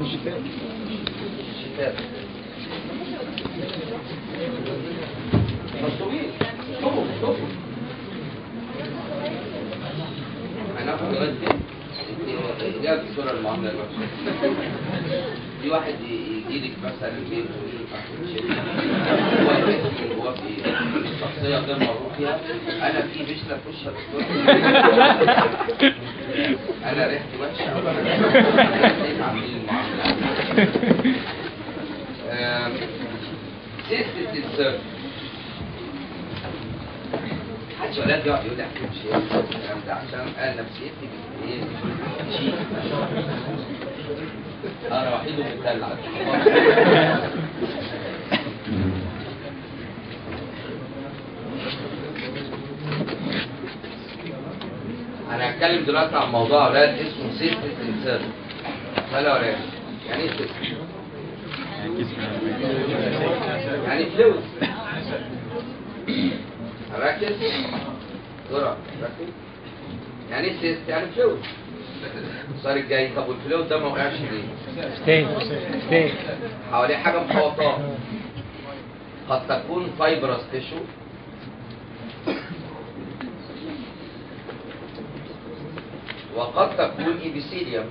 شتات مصومين طبوا طبوا هناخد لغايه فين؟ جاب الصوره المعامله الوحشه في واحد يجي لك مثلا البيت ويقول لك أحمد شيخ. هو يحس ان هو في شخصيه غير مرغوب فيها انا في بشله في وشها دكتور انا ريحتي وحشه أو أنا ليه عاملين المعامله آم، سياسه السيرف محدش ولاد يقعد يقول لي احكي مش الكلام ده عشان انا نفسيتي بت- ايه شيك انا وحيد ومدلع انا هتكلم دلوقتي عن موضوع اولاد اسمه سيستم انسيرت ولا ولا يعني ايه سيستم؟ يعني فلويد ركز بسرعه ركز يعني ايه سيست يعني فلويد السؤال الجاي طب والفلويد ده ما وقعش ليه؟ ستيك ستيك حواليه حاجه محوطاه قد تكون فايبرس تيشو وقد تكون ايبيثيليوم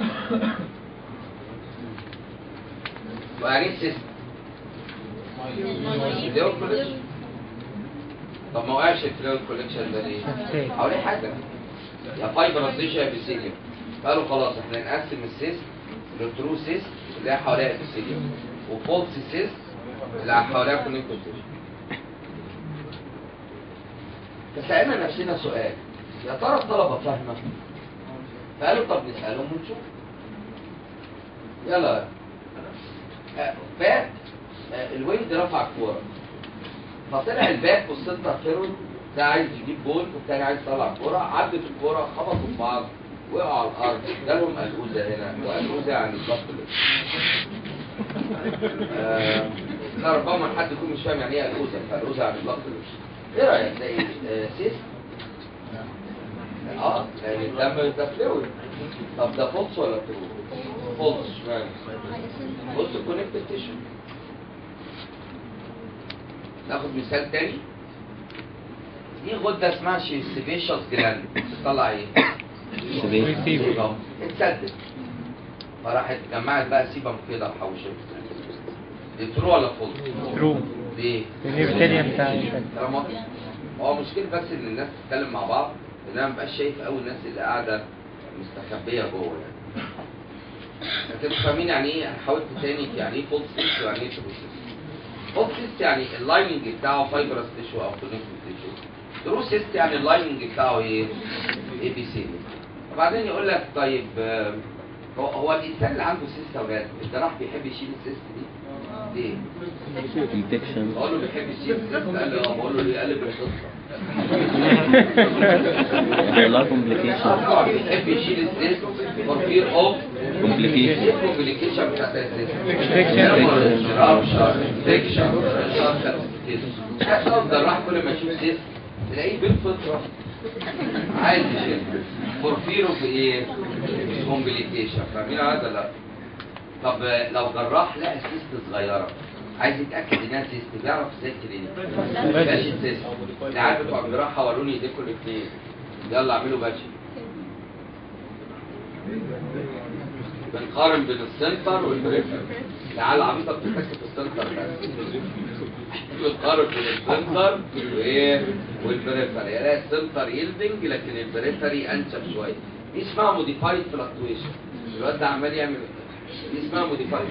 ويعني ايه سيست فلويد كوليكشن طب ما وقعش الفلويد كوليكشن ده ليه؟ ستيك حواليه حاجه يا فايبرس تيشو يا ايبيثيليوم قالوا خلاص احنا نقسم السيست لترو سيست اللي هي حواليها ايبيثيليوم وفولس سيست اللي حواليها كونكتيف تيشو فسألنا نفسنا سؤال يا ترى الطلبة فاهمة؟ فقالوا طب نسألهم ونشوف يلا آه، باك آه، الويند رفع الكورة فطلع الباك والسنتر فيرود ده عايز يجيب جول والتاني عايز يطلع الكورة عدت الكورة خبطوا في بعض وقعوا على الأرض جالهم قلقوزة هنا وقلقوزة يعني الضغط آه، لا ربما حد يكون مش فاهم يعني ايه قلقوزة فقلقوزة يعني الضغط ايه رأيك تلاقي آه، سيست اه لان الدم ده فلويد طب ده فولس ولا ترو؟ فولس اشمعنى؟ بص الكونكتيف تيشو ناخد مثال تاني دي غدة اسمها سيبيشوس جلاند بتطلع ايه؟ ريسيفر اهو اتسدد فراحت جمعت بقى سيبم كده وحوشت دي ترو ولا فولس؟ ترو ليه؟ الهيبتاليوم بتاع كلام واضح هو مشكلة بس ان الناس تتكلم مع بعض ان انا مبقاش شايف قوي الناس اللي قاعدة مستخبية جوه يعني لكن فاهمين يعني ايه انا حاولت تاني يعني ايه فولس تيشو يعني ايه ترو فولس تيشو يعني اللايننج بتاعه فايبرس تيشو او كونكتيف تيشو ترو سيست يعني اللايننج بتاعه ايه؟ اي بي سي وبعدين يقول لك طيب آه، هو هو الانسان اللي عنده سيست يا ولاد الجراح بيحب يشيل السيست دي ليه؟ انفكشن بقول له بيحب يشيل السيست قال لي اه بقول له ليه؟ قال لي بالقصه لا كومبليكيشن بيحب يشيل السيست فور فير اوف كومبليكيشن كومبليكيشن بتاعت السيست Infection. رابشر انفكشن حتى الجراح كل ما يشوف سيست تلاقيه بالفطره عايز يشيل فور فير اوف ايه؟ كومبليكيشن فاهمين هذا لا طب لو جراح لقى سيست صغيره عايز يتاكد انها سيست بيعرف ازاي كلينيك باشا سيست العيال بتوع الجراحه حولوني ايديكم الاثنين يلا اعملوا باشا بنقارن بين السنتر والبريفر العيال العبيطه بتتك في السنتر بس بنقارن بين السنتر وايه والبريفر يلاقي السنتر يلدنج لكن البريفري انشف شويه دي اسمها موديفايد فلكتويشن الواد ده عمال يعمل دي اسمها موديفايد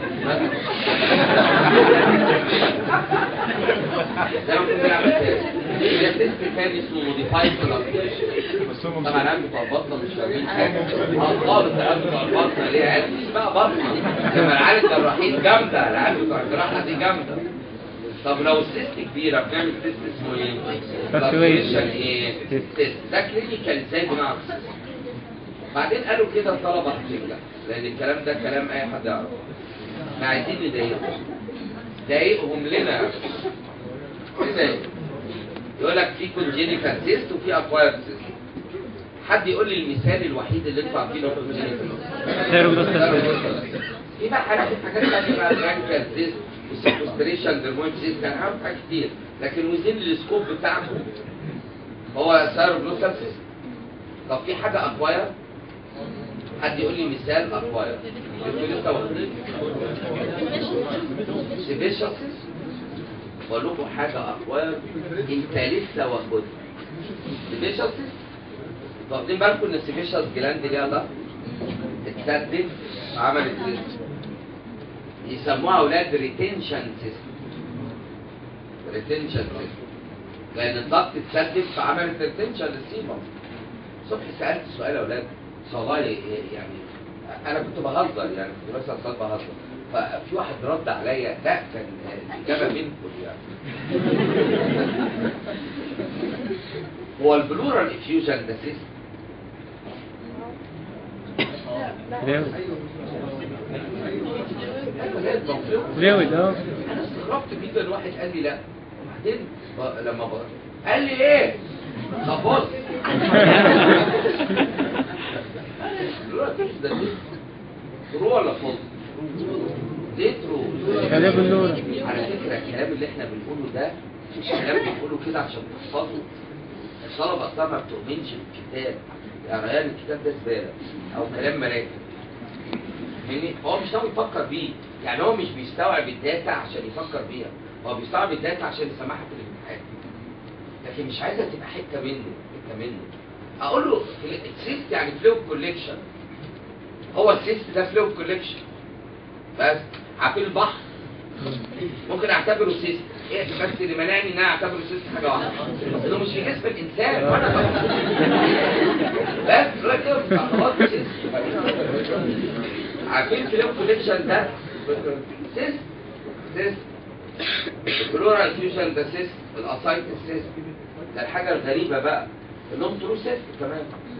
زي ما كنت بنعمل كده هي تيست تاني اسمه موديفايد فلكتويشن طبعا العيال بتوع البطنه مش فاهمين حاجه اه خالص العيال بتوع البطنه ليه عيال مش بقى بطنه لما العيال الجراحين جامده العيال بتوع الجراحه دي جامده طب لو السيست كبيره بنعمل تيست اسمه ايه؟ Fluctuation. Fluctuation ايه؟ تيست ده كلينيكال ازاي بنعرف بعدين قالوا كده الطلبه هتنجح لان الكلام ده كلام اي حد يعرفه احنا عايزين نضايقهم ضايقهم لنا ازاي؟ يقول لك في كونجينيتال سيست وفي اكوايرد سيست حد يقول لي المثال الوحيد اللي انتوا عارفينه في الكونجينيتال Cerebrospinal. في لا هناخد حاجات تانية بقى برانكال زيست والسكوستريشن درمويد زيست كان هنعمل حاجات كتير لكن وزين السكوب بتاعكم هو سيروبلوسال سيست طب في حاجة اكواير حد يقول لي مثال اكواير انتوا لسه واخدين سيبيشال سيست بقول لكم حاجة اكواير انت لسه واخدها سيبيشال سيست واخدين بالكم ان السيبيشال جلاند ليها ضغط اتسدد عملت سيست يسموها اولاد ريتنشن سيستم ريتنشن سيستم لان الضغط اتسدد فعملت ريتنشن للسيبم صبح سالت سؤال يا اولاد والله يعني انا كنت بهزر يعني كنت بس اصلا بهزر ففي واحد رد عليا ده كان الاجابه منكم يعني هو البلورال افيوجن ده سيستم فلويد فلويد اه انا استغربت جدا الواحد قال لي لا وبعدين ب- لما بقى قال لي ايه طب بص دلوقتي ده ليه؟ ترو ولا فوز ليه ترو خليها بالنور على فكره الكلام اللي احنا بنقوله ده مش كلام بنقوله كده عشان تحفظه الطلبه اصلا ما بتؤمنش بالكتاب يعني يعني الكتاب ده زباله او كلام مراكب فاهمني هو مش ناوي يفكر بيه يعني هو مش بيستوعب الداتا عشان يفكر بيها هو بيستوعب الداتا عشان يسمعها في الامتحان لكن مش عايزها تبقى حته منه حته منه اقول له السيست يعني فلويد كوليكشن هو السيست ده فلويد كوليكشن بس عارفين البحر ممكن اعتبره سيست ايه بس اللي منعني ان انا اعتبره سيست حاجه واحده انه مش في جسم الانسان وانا طبعا بس دلوقتي كده خلاص سيست عارفين فلويد كوليكشن ده سيست سيست البلورال فيوجن ده سيست الاسايتس سيست ده الحاجه الغريبه بقى انهم ترو سيست كمان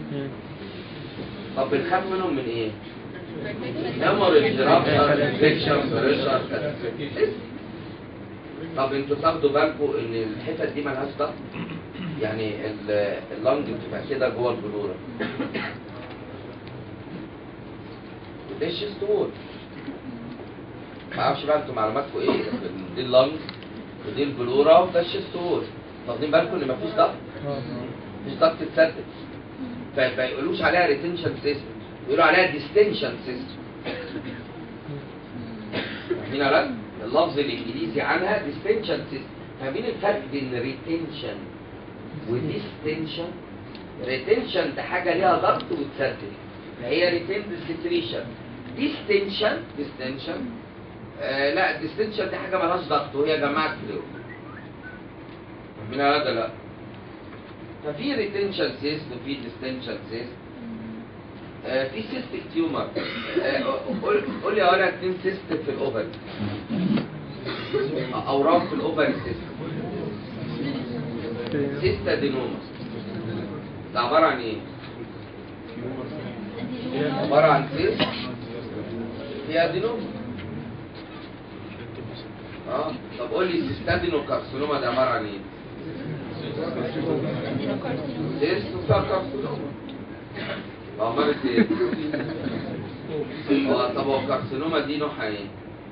طب بنخاف منهم من ايه؟ هيموريدج رابشر انفكشن بريشر طب انتوا تاخدوا بالكم ان الحتت دي مالهاش ضغط يعني ال- اللنج بتبقى كده جوه البلوره وده الشيست وول ما اعرفش بقى انتوا معلوماتكم ايه لكن دي اللنج ودي البلوره وده الشيست وول واخدين بالكم ان مفيش ضغط مش ضغط اتسدد فما يقولوش عليها ريتنشن سيستم يقولوا عليها ديستنشن سيستم فاهمين يا ولاد؟ اللفظ الانجليزي عنها ديستنشن سيستم فاهمين الفرق بين ريتنشن وديستنشن ريتنشن ده حاجه ليها ضغط وتسدد فهي ريتند سكريشن ديستنشن ديستنشن آه لا ديستنشن دي حاجه مالهاش ضغط وهي جماعه فلويد فاهمين يا ولاد ولا لا؟ ففي ريتنشن سيست وفي ديستنشن سيست آه في سيستك تيومر آه قول قول لي يا ولد اتنين سيست في الاوفري اورام في الاوفري سيست سيست ادينوما ده عباره عن ايه؟ عباره عن سيست هي ادينوما اه طب قول لي سيستادينو كارسينوما ده عباره عن ايه؟ سيست وبتاع كارسينوما عملت ايه؟ هو طب هو الكارسينوما دي نوعها ايه؟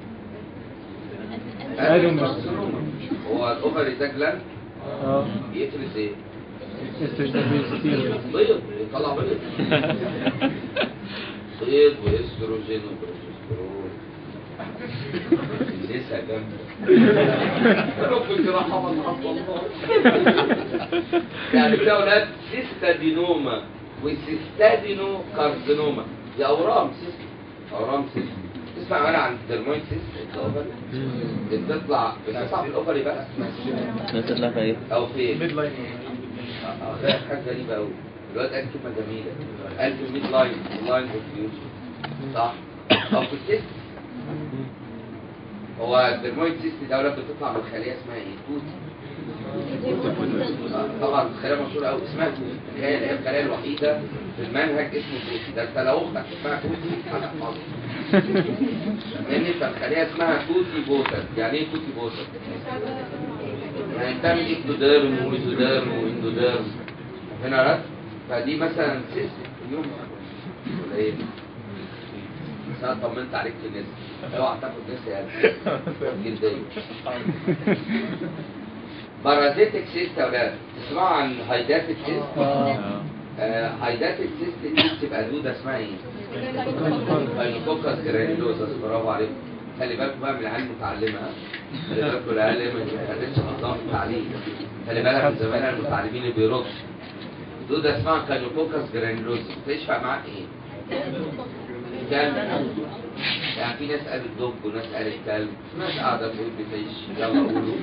أدم. كارسينوما هو الاوفري ده جلاند اه بيفرز ايه؟ استشهاد كتير بيض بيطلع بيض بيض واستروجين وبروجسترون لسه جنبه ربك رحمه الله يعني في اولاد سيستادينوما وسيستادينو كارسينوما دي اورام سيست اورام سيست تسمع معانا عن الدرمويد سيست الاوفري دي بتطلع بتطلع في الاوفري بقى نطلع في ايه؟ او في ميد لاين آه، ده حاجه غريبه قوي الواد قال كلمه جميله قال في الميد لاين لاين اوف فيوتشر صح او في السيست هو الدرمويد سيست ده ولاد بتطلع من خليه اسمها ايه توتي آه، طبعا الخلايا مشهوره قوي اسمها توتي الخلايا اللي هي الخلايا الوحيده في المنهج اسمه توتي ده انت لو اختك اسمها توتي هتحفظها لان انت الخليه اسمها توتي بوتر يعني ايه توتي بوتر؟ يعني بتعمل اكتوديرم وميزوديرم واندوديرم هنا رد فدي مثلا سيست اليوم ولا ايه؟ بس انا طمنت عليك في النسا اوعى تاخد نسا يا قلبي. جلديه بارازيتك سيست يا ولاد تسمعوا عن هايداتك سيست اه آه هايداتك سيست دي بتبقى دوده اسمها ايه؟ الكوكس جرانيلوزس برافو عليكم خلي بالكم بقى من العيال المتعلمه ها؟ خلي بالكم العيال اللي ما خدتش نظام التعليم خلي بالك من زمان المتعلمين اللي بيردوا دوده اسمها كانوكوكس جرانيلوزس تشفع معاك ايه؟ كلب يعني في ناس قالت دب وناس قالت كلب ناس قاعده تقول بتعيش يلا قولوا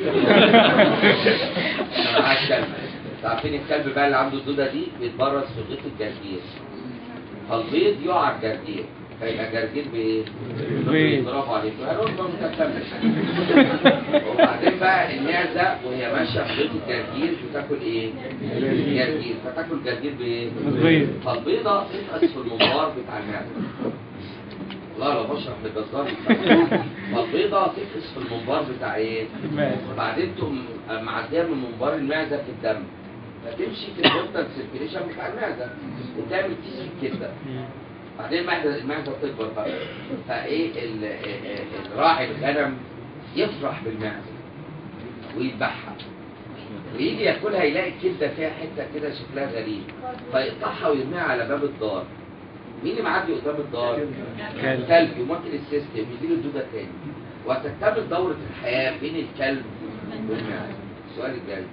انا معاك كلب عارفين الكلب بقى اللي عنده الدوده دي بيتبرز في غيط الجرجير فالبيض يقع الجرجير فيبقى جرجير بايه؟ بيض. برافو عليك هنقول ما متكمل وبعدين بقى المعزه وهي ماشيه في غيط الجرجير بتاكل ايه؟ جرجير فتاكل جرجير بايه؟ بيض. فالبيضه تفقس في المنبار بتاع المعده لا لا بشرح للجزار فالبيضه تفقس في المنبار بتاع ايه؟ ماشي. وبعدين تقوم معديه من منبار المعده في الدم فتمشي في البورتال سيركيليشن بتاع المعده وتعمل تيس في الكبده بعدين المعده المعده تكبر بقى فايه ال- ال- ال- راعي الغنم يفرح بالمعده ويذبحها ويجي ياكلها يلاقي الكبده فيها حته كده شكلها غريب فيقطعها ويرميها على باب الدار مين اللي معدي قدام الدار؟ كلب. كلب يمثل السيستم يجيله الدوده تاني وتكتمل دوره الحياه بين الكلب والمعده السؤال الجاي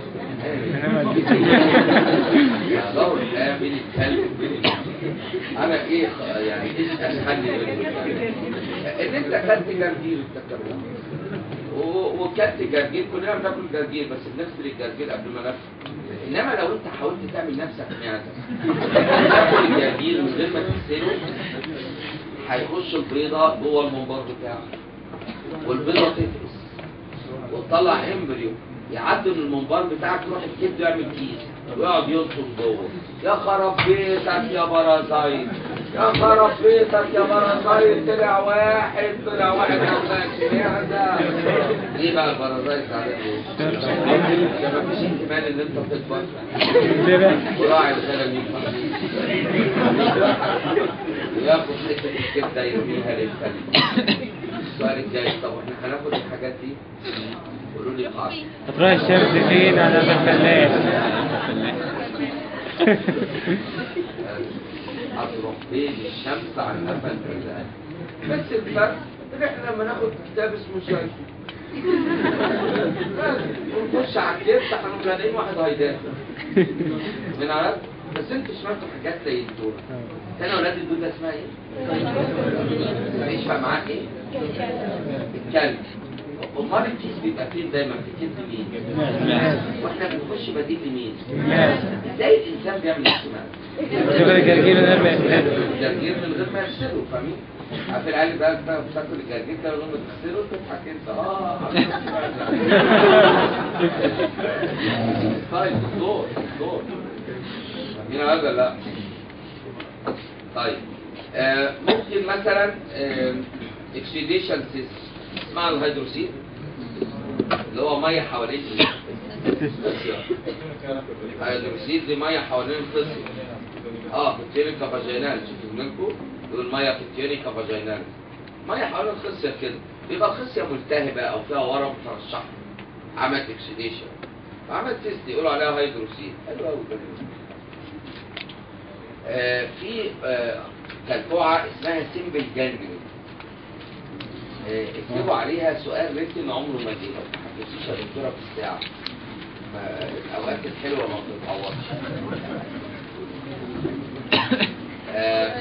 يا دور الحياه بين الكلب وبين المعده انا ايه خ- يعني ايش اسهل لي منه؟ ان انت اكلت جرجير بتاكله و- وكلت جرجير كلنا بناكل جرجير بس بنغسل الجرجير قبل ما ناكل انما لو انت حاولت تعمل نفسك معده تاكل الجرجير من غير ما تغسله هيخش البيضه جوه المنبار بتاعه والبيضه تفقس وتطلع امبريو يعدي من المنبار بتاعك يروح الكبد يعمل كيس ويقعد ينطق جوه يا خراب بيتك يا بارازايت يا خراب بيتك يا بارازايت طلع واحد طلع واحد ما طلعش معده ليه بقى البارازايت عليك ايه؟ ده مفيش احتمال ان انت تكبر ليه بقى؟ وراعي الغنم ينفع وياخد حته الكبده يرميها للكلب السؤال الجاي طب احنا هناخد الحاجات دي قولوا لي قاعده هتروح الشمس فين على محلات اضرب بين الشمس عن قفا الرزاق بس الفرق ان احنا لما ناخد كتاب اسمه شايف ونخش على الكبد هنقوم لاقيين واحد هيدان من عرب بس انتوا سمعتوا حاجات زي الدور كان اولاد الدودة اسمها ايه؟ يشفع معاك ايه؟ الكلب امال الكيس بيبقى فين دايما في كتف مين؟ واحنا بنخش بديل لمين؟ ازاي الانسان بيعمل اجتماع؟ شوف الجرجير من غير ما يغسله الجرجير من غير ما يغسله فاهمين؟ عارف العيال بقى بقى بتاكل الجرجير كده من غير ما تغسله تضحك انت اه طيب دكتور دكتور فاهمين هذا لا طيب آه ممكن مثلا اكسيديشن سيس اسمها الهيدروسيل اللي هو ميه حوالين الخصيه الهيدروسيل دي ميه حوالين الخصيه اه كتيريكا فاجينال شوفوا منكم يقول ميه كتيريكا فاجينال ميه حوالين الخصيه كده بيبقى الخصيه ملتهبه او فيها ورم ترشح عملت اكسيديشن فعملت تيست يقولوا عليها هيدروسيل حلو قوي آه في آه كالكوعه اسمها سيمبل جانجلين آه اكتبوا عليها سؤال ريتن عمره ما جه ما حكيتيش يا دكتوره في الساعه فالاوقات الحلوه ما بتتعوضش آه،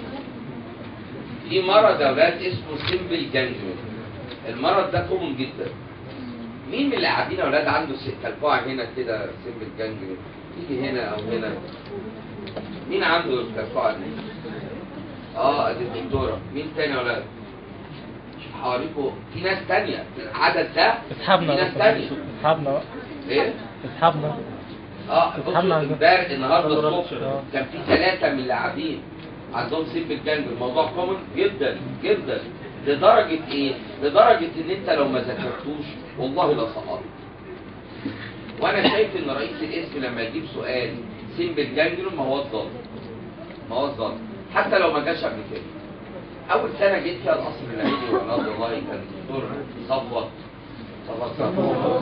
في مرض يا اولاد اسمه سيمبل جانجلين المرض ده كومن جدا مين من اللي قاعدين يا اولاد عنده س- كالكوعه هنا كده سيمبل جانجلين يجي هنا او هنا مين عنده الكالكوعه دي؟ اه دي الدكتوره مين تاني يا اولاد؟ شوف حواليكوا في ناس تانية في العدد ده اسحبنا في ناس بقى. تانية اسحبنا بقى ايه؟ اسحبنا اه سبحان بصوا الله. امبارح النهارده آه. الصبح كان في ثلاثة من اللي قاعدين عندهم سيمبل جانج الموضوع كومن جدا جدا لدرجة ايه؟ لدرجة ان انت لو ما ذاكرتوش والله لا سقطت وانا شايف ان رئيس القسم لما يجيب سؤال سيمبل جانجلون ما هو الظالم ما هو الظالم حتى لو ما جاش قبل كده اول سنه جيت فيها القصر العيني والله والله كان الدكتور صفوت صفوت صفوت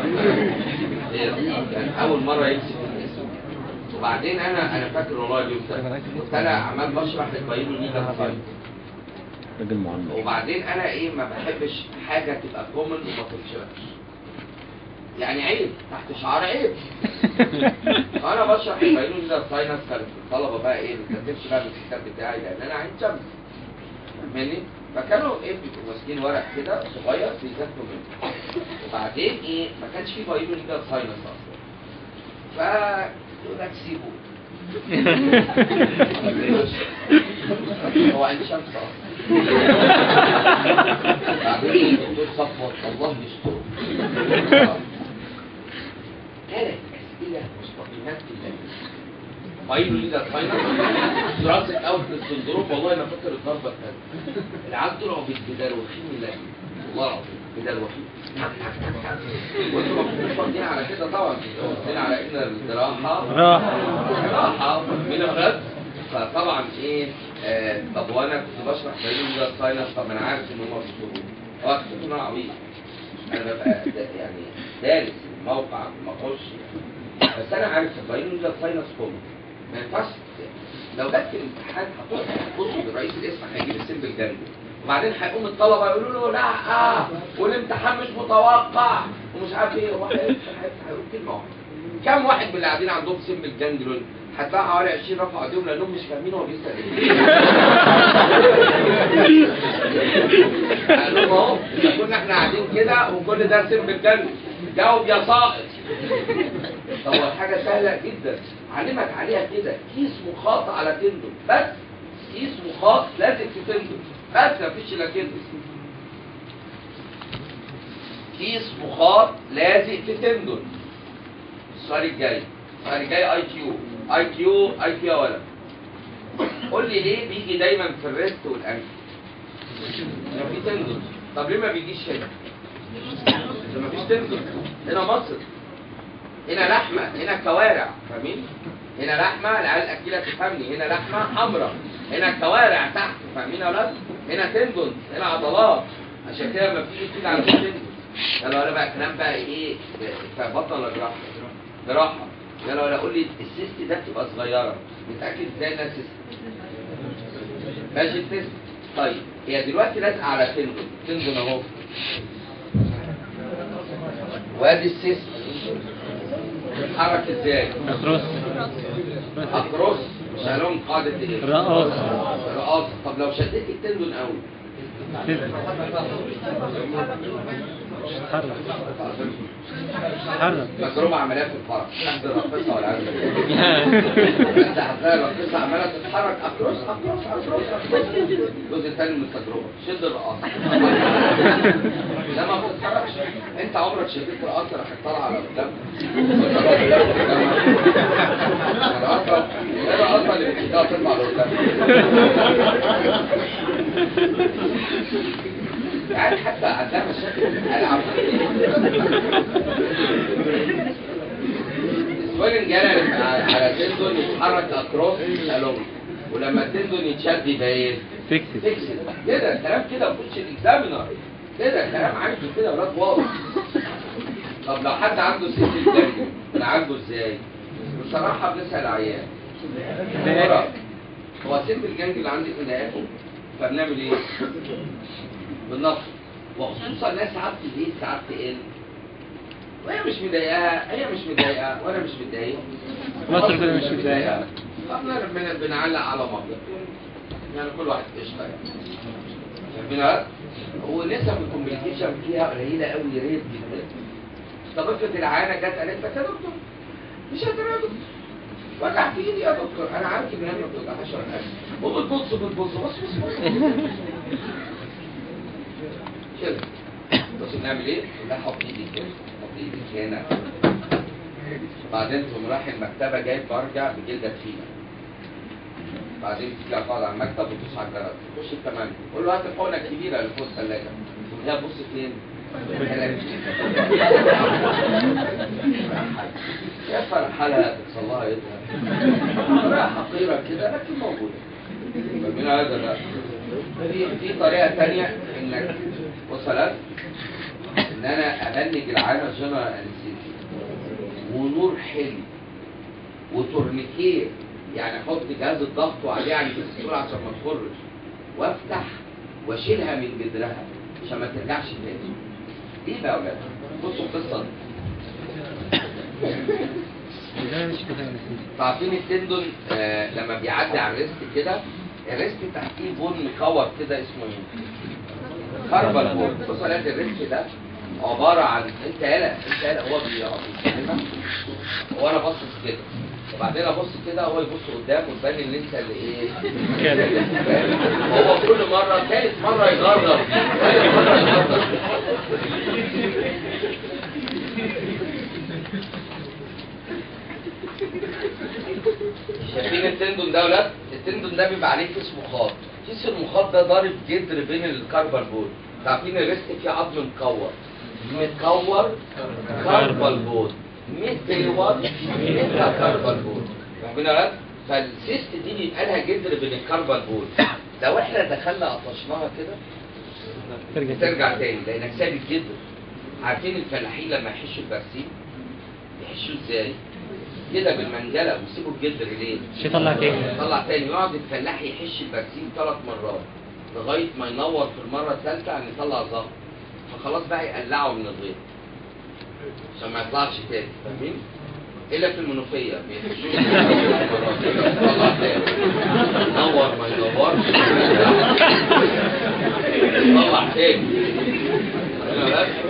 كان اول مره يمسك الاسم وبعدين انا انا فاكر والله اليوم ده كنت انا عمال بشرح البايلو ليجا فايل راجل معلم وبعدين انا ايه ما بحبش حاجه تبقى كومن وما تنشرش يعني عيب تحت شعار عيب فانا بشرح البايلو ليجا ساينس كانت الطلبه بقى ايه ما تكتبش بقى من الكتاب بتاعي لان انا عين شمس فاهمني فكانوا ايه بيبقوا ماسكين ورق كده صغير بيذاكروا منه وبعدين ايه ما كانش في بايلو ليجا ساينس اصلا ف يقول لك سيبه هو عين شمس اصلا بعدين الدكتور صفوت الله يستر كانت اسئله مستقيمات جدا فاينل ليدر فاينل دراسه اوت السندروم والله انا فاكر الضربه الثانيه العيال طلعوا بالدروخين اللي والله العظيم بدروخين وانتوا ما كنتوش واخدين على كده طبعا كنتوا واخدين على ان الجراحه راحة راحه من الغد فطبعا ايه آه طب وانا كنت بشرح بايلو ده ساينس طب ما انا عارف ان هم بيشتغلوا هو اكتشفت ان انا عبيط انا ببقى دا- يعني دارس الموقع ما اخش يعني. بس انا عارف البايلو ده ساينس كومن ما ينفعش لو جت في الامتحان هتروح تبص رئيس القسم هيجيب السيمبل جنبه وبعدين هيقوم الطلبه يقولوا له لا آه والامتحان مش متوقع ومش عارف ايه هو هيفتح هيفتح هيقول كلمه واحده كم واحد من اللي قاعدين عندهم سيمبل جانجلون هتلاقي حوالي 20 رفعوا ايديهم لانهم مش فاهمين هو بيسال ايه قال لهم اهو إذا كنا احنا قاعدين كده وكل ده سيمبل جانجلون جاوب يا ساقط طب هو حاجه سهله جدا علمك عليها كده كيس مخاط على تندون بس كيس مخاط لازق في تندون بس مفيش الا كده كيس مخاط لازق في تندون السؤال الجاي السؤال الجاي اي كيو اي كيو اي كيو يا ولد قول لي ليه بيجي دايما في الريست والانف لو في تندون طب ليه ما بيجيش هنا ما فيش تندون هنا مصر هنا لحمه هنا كوارع فاهمين هنا لحمه العيال الاكيله تفهمني هنا لحمه حمراء هنا كوارع تحت فاهمين يا ولاد هنا تندون هنا عضلات عشان كده لما بتيجي تيجي على التندون يلا ولا بقى كلام بقى ايه بطن ولا جراحه جراحه يلا ولا قول لي السيست ده بتبقى صغيره متاكد ازاي انها سيست ماشي السيست طيب هي دلوقتي لازقه على تندون تندون اهو وادي السيست بتتحرك ازاي أكروس اكروس مش هلوم قاعده ايه رقاصة رقاصه طب لو شديت التندون قوي تزن مش تتحرك تتحرك تجربه عمليه في الفرق تحت الرقصه ولا عارف انت هتلاقي الرقصه عماله تتحرك اكروس اكروس اكروس اكروس الجزء الثاني من التجربه شد الرقاصه لا ما بتتحركش انت عمرك شديت رقاصه راح طالعه على قدام الرقاصه الرقاصه اللي بتشدها تطلع لقدام يعني حتى عندها مشاكل العب السويلنج جانا على تندون يتحرك اكروس الالوم ولما التندون يتشد يبقى ايه؟ فيكسد فيكسد كده كلام كده وخش الاكزامينر كده كلام عايزه كده ولاد واضح طب لو حد عنده سيف الجنب نعالجه ازاي؟ بصراحه بنسال عيان ضايقك؟ هو سيف الجنج اللي عندي في ضايقه فبنعمل ايه؟ بالنص وخصوصا الناس ساعات تزيد ساعات تقل وهي مش مضايقاها هي مش مضايقه وانا مش متضايق مصر كلها مش متضايقة. احنا بن- بنعلق على مبلغ يعني كل واحد قشطه يعني فاهمين ولا؟ ونسب الكومبليكيشن فيها قليله قوي ريت جدا طب افرض العيانه جت قالت لك يا دكتور مش قادر يا دكتور وجع في ايدي يا دكتور انا عارف ان انا ما بتوجعهاش ولا حاجه وبتبص بتبص بص بص بص كده بص بنعمل ايه؟ لا حط ايدي كده حط ايدي هنا بعدين تقوم رايح المكتبه جايب برجع بجلده تخينه بعدين تيجي اقعد على المكتب وتدوس على الجرس تخش الكمان قول له هات الحقنه الكبيره اللي فوق الثلاجه تقوم هي تبص فين؟ هنا. يا فرحلها تحصل لها ايدها طريقه حقيره كده لكن موجوده فمن هذا لا في في طريقه تانية انك وصلت ان انا ابلج العينه جنرال انستيزيا ونور حلو وتورنيكير يعني احط جهاز الضغط وعليه على الدستور عشان ما تخرج وافتح واشيلها من جدرها عشان ما ترجعش تاني ايه بقى يا ولاد بصوا القصه دي ده مش كده نسيت عارفين التندون آه لما بيعدي على الريست كده الريست تحتيه بون مكور كده اسمه ايه؟ كاربال بون بص لقيت الريست ده عباره عن انت يالا انت يالا هو بيتكلمك وانا باصص كده وبعدين ابص كده هو يبص قدام وتبان ان انت اللي ايه؟ هو كل مره ثالث مره يغرر ثالث مره يغرر شايفين التندون ده ولا التندون ده بيبقى عليه كيس مخاط كيس المخاط ده ضارب جدر بين الكاربال بول عارفين الريست فيه عظم مكور مكور كاربال بول متكور ميتا كاربال بول فاهمين ولا فالسيست دي بيبقى لها جدر بين الكاربال بول لو احنا دخلنا قطشناها كده ترجع ترجع تاني لانك ساب الجدر عارفين الفلاحين لما يحشوا البرسيم يحشوا ازاي؟ كده بالمنجله ويسيبوا الجدر ليه؟ مش يطلع تاني طلع تاني يقعد الفلاح يحش البرسيم ثلاث مرات لغايه ما ينور في المره الثالثه عن يطلع زهر فخلاص بقى يقلعه من الغيط عشان ما يطلعش تاني فاهمين؟ الا في المنوفيه بيحشوه ثلاث مرات يطلع تاني ينور ما ينورش يطلع تاني فاهمين بس؟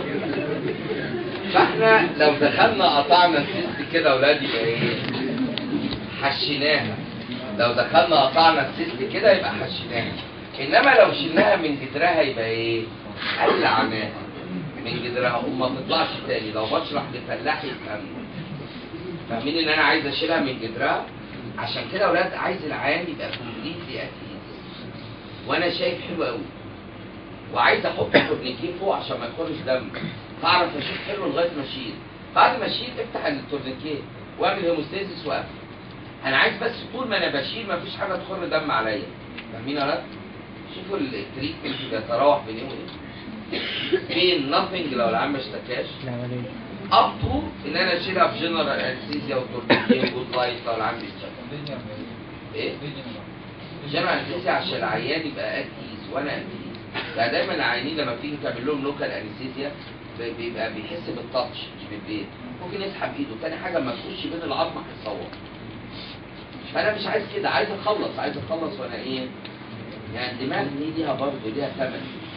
فاحنا لو دخلنا قطعنا السيست كده يا اولاد يبقى ايه؟ حشيناها لو دخلنا قطعنا السيست كده يبقى حشيناها انما لو شلناها من جدرها يبقى ايه؟ قلعناها من جدرها وما تطلعش تاني لو بشرح لفلاح يفهمني فاهمين ان انا عايز اشيلها من جدرها عشان كده يا اولاد عايز العيان يبقى كومبليتلي اتيز وانا شايف حلو قوي وعايز احط تورنيكيه فوق عشان ما يخرجش دم فاعرف اشوف حلو لغايه ما اشيل بعد ما اشيل افتح التورنيكيه واعمل هيموستاسيس واقفل انا عايز بس طول ما انا بشيل ما فيش حاجه تخر دم عليا فاهمين ولا لا؟ شوفوا التريتمنت بيتراوح بين ايه وايه بين ناثينج لو العيان ما اشتكاش العملية اب تو ان انا اشيلها في جنرال انستيزيا وتورنيكيه وجود لايت لو العيان بيشتكي ايه؟ جنرال انستيزيا عشان العيان يبقى اتيز وانا اتيز يعني دايما العيانين لما بتيجي تعمل لهم لوكال انستيزيا ب- بيبقى بيحس بالتاتش مش بالبيت ممكن يسحب ايده تاني حاجه لما تخش بين العظم هيصور فانا مش عايز كده عايز اخلص عايز اخلص وانا ايه يعني الدماغ دي ليها برضه ليها ثمن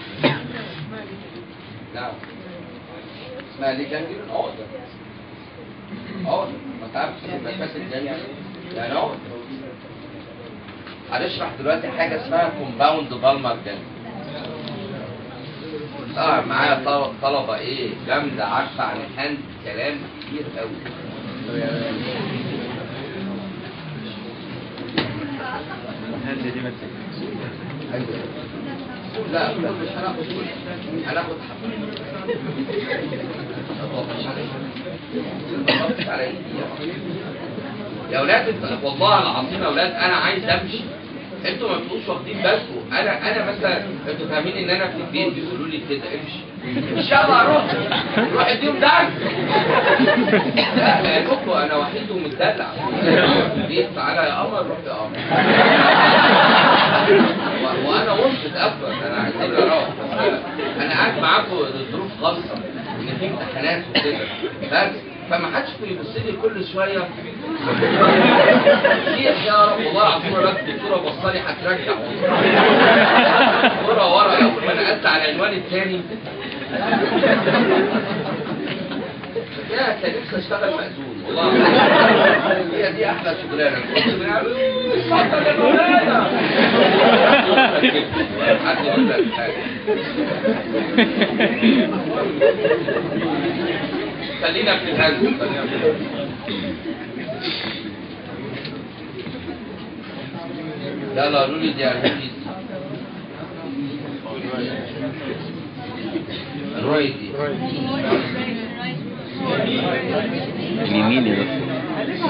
نعم اسمها ليه جانجليون عقده عقده ما تعرفش يبقى فاسد جانجليون يعني عقده هنشرح دلوقتي حاجه اسمها كومباوند بالمر جانجليون اه معايا طل- طلبه ايه جامده عارفه عن الهاند كلام كتير قوي الهند دي مثلا ايوه لا لا مش هناخد كل هناخد حبه ما تقفش عليا ما تقفش على ايدي يا يا اولاد انت- والله العظيم يا اولاد انا عايز امشي انتوا ما بتبقوش واخدين بالكم انا انا مثلا انتوا فاهمين ان انا في البيت بيقولوا لي كده امشي مش يلا روح روح اديهم درس لا لانكم انا وحيد ومتدلع في البيت تعالى يا قمر روح يا قمر و- وانا وسط افضل انا عايز اروح بس أنا- انا قاعد معاكم لظروف خاصه ان في امتحانات وكده بس فما حدش بيبص لي كل شويه شيخ يا رب والله العظيم الوقت الدكتوره بصالي هترجع ورا ورا اول ما نقلت على العنوان الثاني يا كان نفسي اشتغل مأذون والله العظيم. هي دي احلى شغلانه كنت بنعمل اتفضل يا مولانا حد يقول لك حاجه خلينا في الهند خلينا في الهند. يلا قولوا لي دي عرفتي رويدي اليمين يا دكتور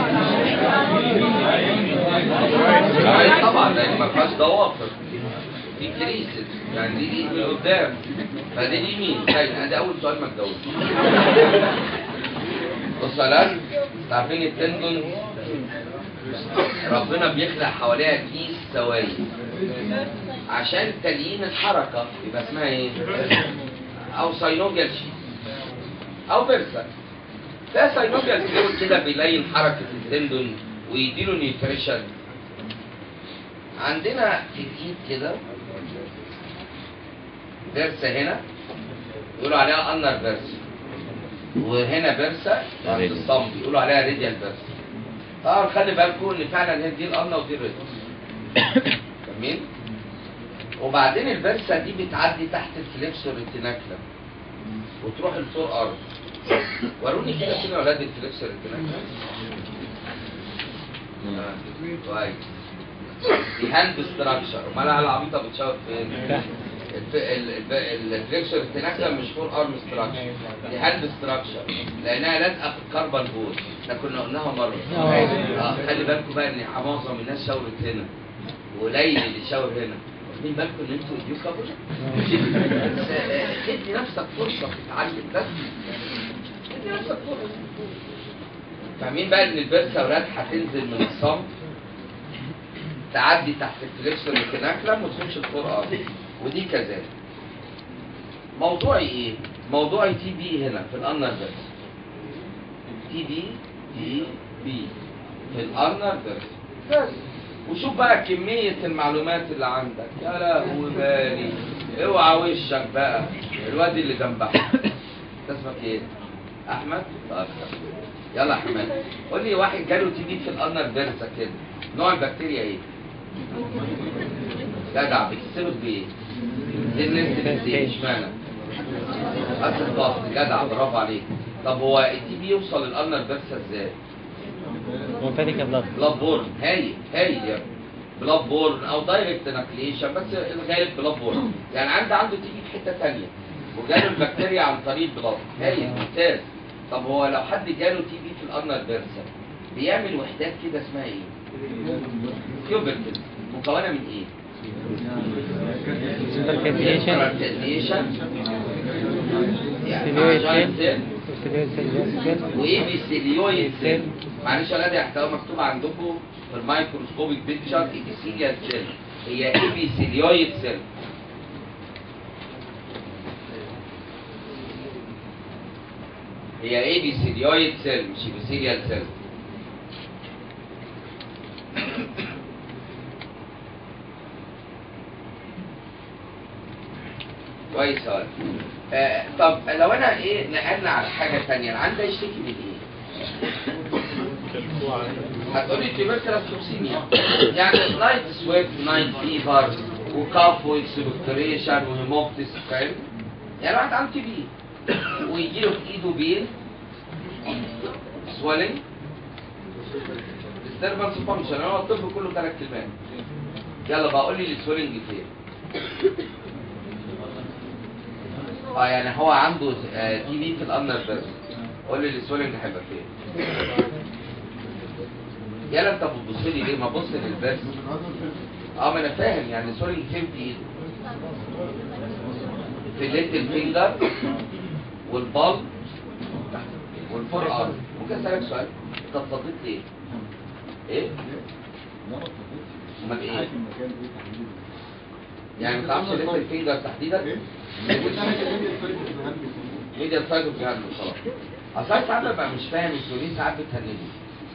عايز طبعا لان ما فيهاش ضوافر في كريسز يعني دي دي من قدام فدي اليمين باينه ده اول سؤال ما تجاوبش بص يا لان عارفين التندون ربنا بيخلق حواليها كيس سوائل عشان تليين الحركه يبقى اسمها ايه؟ او ساينوجيال شيت او بيرسا ده ساينوجيال فلويد كده بيلين حركه التندون ويديله نيوتريشن عندنا في الايد كده بيرسا هنا يقولوا عليها انر بيرسا وهنا بيرسا عند الصمد يقولوا عليها ريديال بيرسا طبعا خلي بالكم ان فعلا هي دي الانر ودي الريديال جميل وبعدين البرسه دي بتعدي تحت الفليكسور ريتيناكلم وتروح الفور ارض وروني كده فين يا اولاد الفليكسور ريتيناكلم آه، كويس دي هاند ستراكشر امال على العبيطه بتشاور فين؟ الف- ال- ال- الفليكسور ريتيناكلم مش فور ارم ستراكشر دي هاند ستراكشر لانها لازقه في الكربون بول احنا كنا قلناها مره اه خلي بالكم بقى ان معظم الناس شاورت هنا وقليل اللي شاور هنا واخدين بالكم ان انتوا دي كابل بس آه، ادي نفسك فرصه تتعلم بس ادي نفسك فرصه فاهمين بقى ان البرسه اولاد هتنزل من الصمت تعدي تحت الفليكسور ميكاناكلم وتخش الفور ار ودي كذلك موضوعي ايه؟ موضوعي تي بي هنا في الانر بس تي بي تي بي في الارنر بس بس وشوف بقى كمية المعلومات اللي عندك يا لهوي بالي اوعى وشك بقى الواد اللي جنبك أنت اسمك ايه؟ احمد؟ طيب يلا يا احمد قول لي واحد جاله تي بي في الانر بيرسا كده نوع البكتيريا ايه؟ جدع بتتصرف بايه؟ ايه اللي انت بتديه اشمعنى؟ اصل ضغط جدع برافو عليك طب هو التي بي يوصل للانر بيرسا ازاي؟ منفتح بلاد بلاد بورن هايل هايل يا ابني بلاد بورن او دايركت نكليشن بس الغالب بلاد بورن يعني عندي عنده تيجي في حته ثانيه وجاله البكتيريا عن طريق بلاد هايل ممتاز طب هو لو حد جاله تي بي في الارنر بيرسا بيعمل وحدات كده اسمها ايه؟ كيوبرتل مكونه من ايه؟ سوبركابيليشن كاركتريشن يعني سيلويد جاينت سيل سيل سيلويد سيل وايه بيسيليويد سيل معلش يا ولاد هتلاقوها مكتوبه عندكم في الميكروسكوبيك بيكتشر ايبيثيليال سيل هي ايبيثيليويد سيل هي ايبيثيليويد سيل مش ايبيثيليال سيل كويس يا ولد آه طب لو انا ايه نقلنا على حاجه ثانيه انا عندي يشتكي من ايه؟ هتقولي تيوبركلس توكسيميا يعني نايت سويت نايت فيفر وكاف واكسبكتوريشن وهيموبتس فاهم؟ يعني واحد عنده تي بي ويجي له في ايده بين سوالينج disturbance فانكشن هو الطب كله ثلاث كلمات يلا بقى قول لي السوالينج فين؟ اه يعني هو عنده تي بي في الانر بس قول لي السوالينج هيبقى فين؟ يلا انت بتبص لي ليه ما بص للبس اه ما انا فاهم يعني سوري فين في ايده في الليتل فينجر والبال والفور ارم ممكن اسالك سؤال انت اتفضلت ليه؟ ايه؟ امال ايه؟ يعني ما تعرفش الليتل فينجر تحديدا؟ ميديا سايد اوف جهاز خلاص اصل أنا ساعات ببقى مش فاهم السوريين ساعات بتهنجوا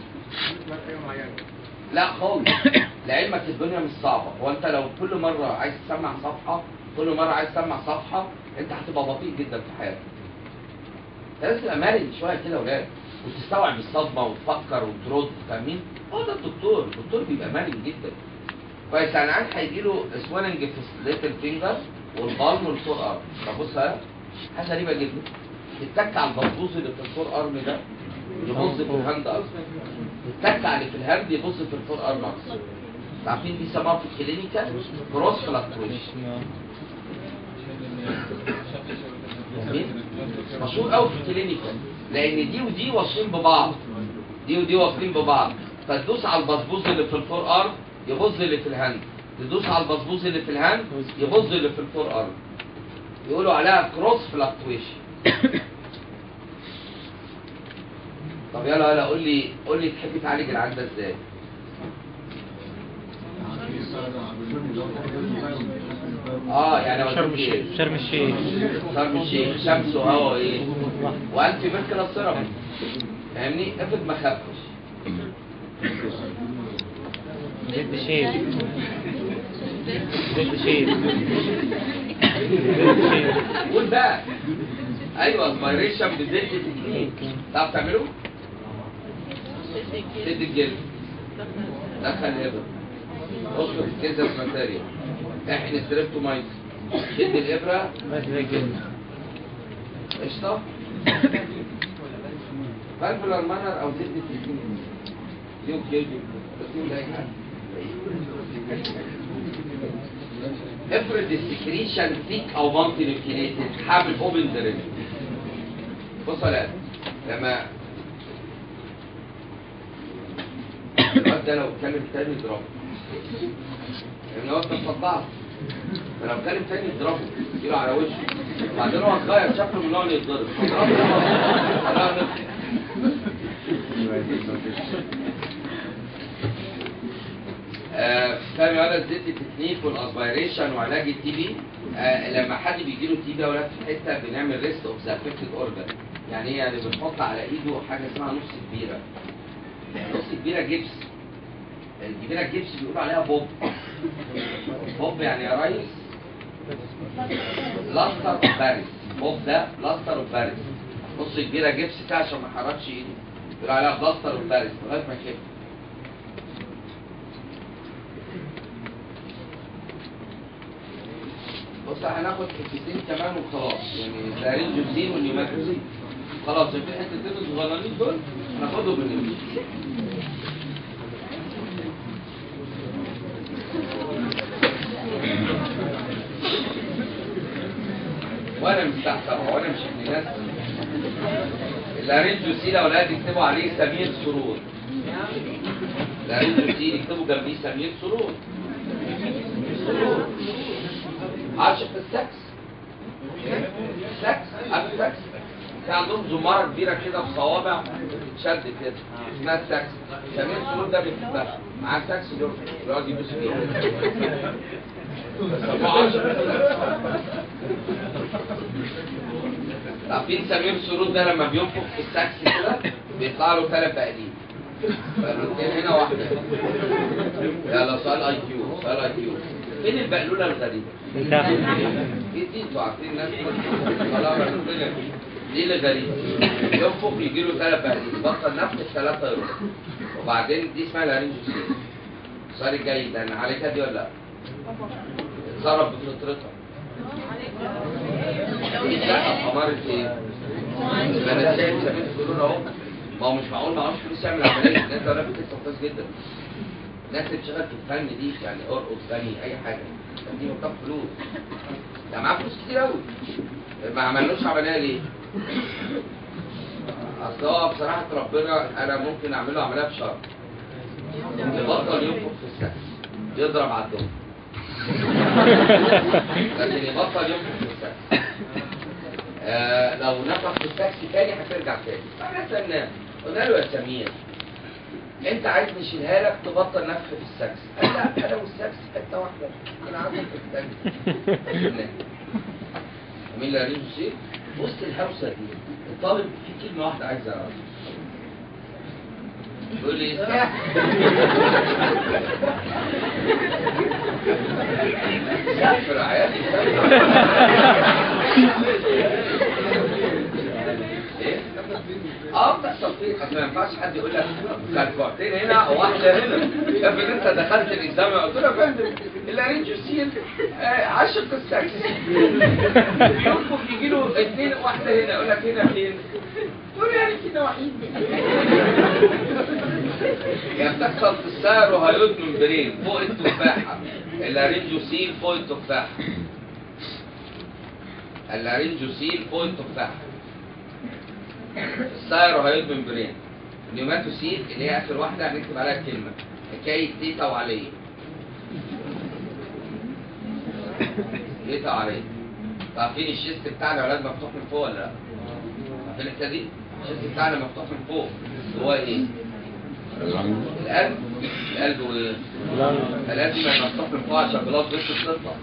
لا خالص لعلمك الدنيا مش صعبة هو انت لو كل مرة عايز تسمع صفحة كل مرة عايز تسمع صفحة انت هتبقى بطيء جدا في حياتك انت لازم تبقى مرن شوية كده يا ولاد وتستوعب الصدمة وتفكر وترد فاهمين؟ هو ده الدكتور الدكتور بيبقى مرن جدا كويس يعني عيل هيجي له سويلنج في الليتل فينجر والبالم والفور ارم طب بص اهي حاجة غريبة جدا تتك على البطبوز اللي في الفور ارم ده يبص في الهاند ارم التك على في الهاند يبص في الفور ارم اكتر عارفين دي سماها في الكلينيكال كروس فلاكتويشن مشهور قوي في الكلينيكال لان دي ودي واصلين ببعض دي ودي واصلين ببعض فتدوس على البصبوز اللي في الفور ارم يبص اللي في الهاند تدوس على البصبوص اللي في الهاند يبص اللي في الفور ارم يقولوا عليها كروس فلكتويشن طب يلا يلا قول لي قول لي تحب تعالج العيان ده ازاي؟ اه يعني شرم قلت الشيخ ايه؟ شرم الشيخ شرم الشيخ شمس وهوا وايه؟ وانتي ميركل سيرم فاهمني؟ افرض ما خفش زد شيب زد شيب زد شيب قول بقى ايوه اسبيريشن بزيت تكنيك تعرف تعمله؟ سد الجلد دخل الابره اخرج كيزة ماتيريال احن التريبتومايس شد الابره بس ده الجلد قشطه فالفولار مانر او زد التكنيك يوم كيجي بس يوم ده حاجه افرض السكريشن ثيك او مالتي نيوكليتد حامل اوبن درينج بص يا لما الواد ده لو اتكلم تاني اضربه لان هو انت مصدعه فلو اتكلم تاني اضربه اديله على وشه بعدين هو صغير شكله من اللي يتضرب لا نفسي آه، فاهم يا ولد زيت التكنيك والاسبيريشن وعلاج التي بي آه، لما حد بيجي له تي بي ولا في حته بنعمل ريست اوف ذا افكتد اورجان يعني ايه يعني بنحط على ايده حاجه اسمها نص كبيره نص كبيره جبس الكبيره جبس بيقولوا عليها بوب بوب يعني يا ريس لاستر اوف باريس بوب ده لاستر اوف باريس نص كبيره جبس كده عشان ما يحركش ايده بيقولوا عليها بلاستر اوف باريس لغايه ما يخف بص هناخد حتتين كمان وخلاص يعني لارنجوزين والنيوماتوزين خلاص في حتتين الصغيرين دول هناخدهم من وانا مستحسن وانا مش ابن ناس اللارنجوسين يا اولاد يكتبوا عليه سمير سرور اللارنجوسين يكتبوا جنبيه سمير سرور سرور عاشق السكس سكس عارف السكس كان عندهم زمارة كبيرة كده في صوابع بتتشد كده اسمها السكس سمير سرور ده بيحبها معاه سكس يقعد يبوس فيها سموه عاشق السكس عارفين سمير سرور ده لما بينفخ في السكس كده بيطلع له ثلاث بقالين الاثنين هنا واحدة يلا سؤال اي كيو سؤال اي كيو فين البقلولة الغريبة؟ انتهى ايه دي انتوا عارفين الناس خلاص الدنيا دي اللي غريبة ينفخ يجي له ثلاث بقالين بطل نفس ثلاثة يروح وبعدين دي اسمها لارنجوسيل السؤال الجاي ده انا عليكها دي ولا لا؟ اتصرف بفطرتها دي لا أمارة ايه؟ يبقى انا شايف سمير تقولون اهو ما هو مش معقول معهوش فلوس يعمل عملية الناس ده لابس لسه كويس جدا الناس اللي بتشتغل في الفن دي يعني ارقص غني اي حاجة دي محتاج فلوس ده معاه فلوس كتير قوي ما عملوش عملية ليه؟ اصل هو بصراحة ربنا انا ممكن اعمل له عملية بشرط يبطل ينفخ في السقف يضرب على الدم لكن يبطل ينفخ في السقف آه لو نفخ في التاكسي تاني هترجع تاني فاحنا سألناه قلنا له يا سمير انت عايز نشيلها لك تبطل نفخ في السكس قال لا انا والسكس حته واحده انا عايز في الثانيه ومين اللي قال شيء وسط الهوسه دي الطالب في كلمه واحده عايز اعرفها بيقول لي ساحر سافر عيالي ايه؟ اه بتحصل فيه اصل ما ينفعش حد يقول لك كركعتين هنا او واحده هنا افرض انت دخلت الاسلام قلت له يا فندم الارنجوسين آه عاشق السكس ينفخ يجي له اثنين واحده هنا يقول لك هنا فين؟ تقول يعني كده وحيد يعني بتحصل في السعر وهيود ممبرين فوق التفاحه الارنجوسين فوق التفاحه الارنجوسين فوق التفاحه الثايروهيد ممبرين النيوماتوسيل اللي هي اخر واحده هنكتب عليها الكلمه حكايه تيتا وعليه تيتا عريض عارفين الشيست بتاعنا يا ولاد مفتوح من فوق ولا لا؟ عارفين الحته دي؟ الشيست بتاعنا مفتوح من فوق هو ايه؟ القلب القلب وايه؟ لازم يبقى مفتوح من فوق عشان بلاد بس تطلع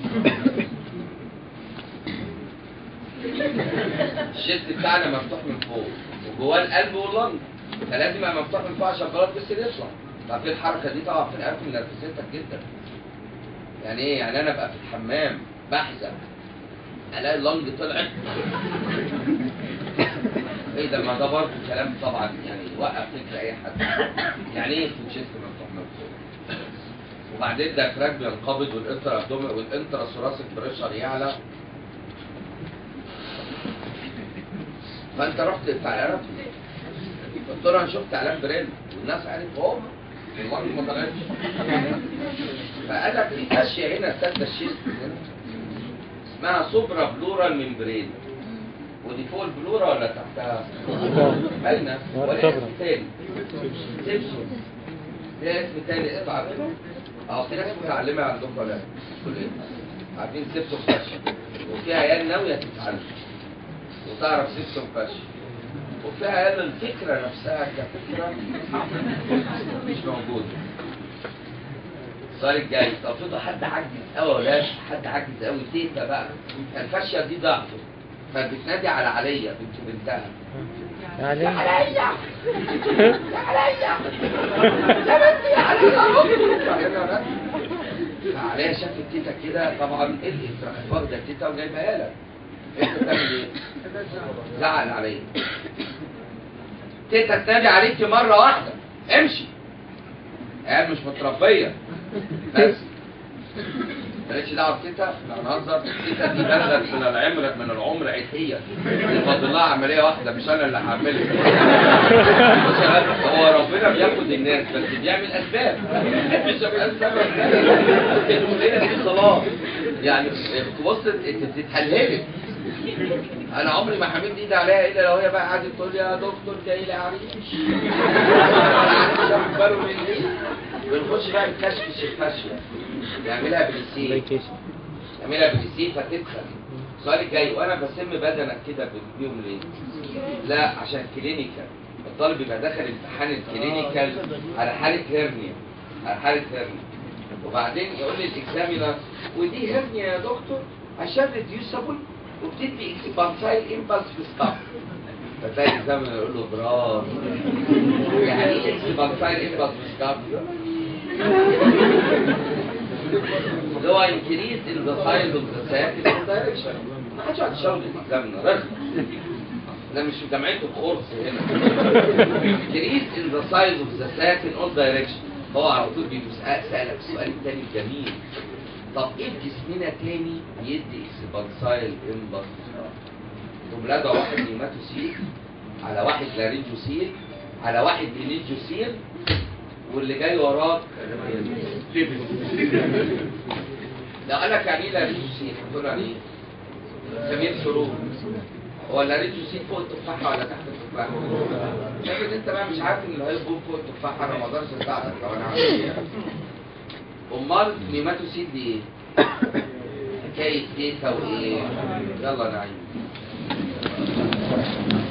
الشيست بتاعنا مفتوح من فوق وجواه القلب واللنج فلازم يبقى مفتوح من فوق عشان بلاد بس يطلع عارفين الحركه دي طبعا في القلب من نرفزتك جدا يعني ايه يعني انا ابقى في الحمام بحزق الاقي اللنج طلعت ايه ده ما ده برضه كلام طبعا يعني يوقف فكر اي حد يعني ايه في الشيست مفتوح من فوق وبعدين ده كراك بينقبض والانترا ابدومين والانترا ثوراسيك بريشر يعلى فانت رحت بتاع العلاج قلت له انا شفت اعلان برين والناس قالت هو والله ما طلعتش فقال لك في اشياء هنا سد الشيست هنا اسمها سوبرا بلورال ممبرين ودي فوق البلورا ولا تحتها؟ باينه ولا اسم تاني سيبسون ده اسم تاني اطلع كده اه في ناس متعلمه عندكم ولا لا؟ كليه عارفين سيبسون فاشل وفي عيال ناويه تتعلم وتعرف سيبسون فاشل وفي عيال الفكره نفسها كفكره مش موجوده السؤال الجاي طب افرضوا حد عجز قوي ولا حد عجز قوي تيتا بقى الفاشيه دي ضعفت فبتنادي على عليا بنت بنتها يا علي عليا يا عليا يا بنتي يا عليا عليا شافت تيتا كده طبعا قلقت راحت واخده تيتا وجايبها لك انت بتعمل ايه؟ زعل عليا تيتا تنادي عليكي مره واحده امشي عيال مش متربيه بس مالكش دعوه بتيتا لا نهزر تيتا دي بلغت من العمر من العمر عتيه فاضل لها عمليه واحده مش انا اللي هعملها بص يا غالي، هو ربنا بياخد الناس بس بيعمل اسباب مش الاسباب المشكله دي خلاص يعني تبص انت بتتهلهلك انا عمري ما حملت ايدي عليها الا لو هي بقى قعدت تقول لي يا دكتور جاي لي عريس العريس واخد باله من ايه بنخش بقى نكشكش الفاشيه يعملها بالسيف فايكيشن يعملها بالسيف فتدخل السؤال الجاي وانا بسم بدنك كده بيهم ليه؟ لا عشان كلينيكال الطالب يبقى داخل امتحان الكلينيكال على حاله هرنيا على حاله هرنيا وبعدين يقول لي الاكزامينر ودي هرنيا يا دكتور عشان ريديوسابل وبتدي اكسبانسايل امبلس في الصف فتلاقي الاكزامينر يقول له برافو يعني ايه اكسبانسايل امبلس في الصف؟ اللي هو increase in the size of the sac in all direction ما حدش قاعد يشاور الاكزامينر رخم ده مش في جامعته بخرص هنا increase in the size of the sac in all direction هو على طول بيسألك السؤال التاني الجميل طب ايه في جسمنا تاني يدي اكسبانسايل امبلس تبلده واحد نيماتوسيل على واحد لارينجوسيل على واحد لينيجوسيل واللي جاي وراك تبس ده قال لك يعني ايه لارينجوسيل هتقول يعني ايه سمير سرور هو اللارينجوسيل فوق التفاحه ولا تحت التفاحه لكن انت بقى مش عارف ان اللي هيكون فوق التفاحه انا ما اقدرش اساعدك لو انا عامل ايه امال نيماتوسيل دي ايه حكايه تيتا وايه يلا نعيم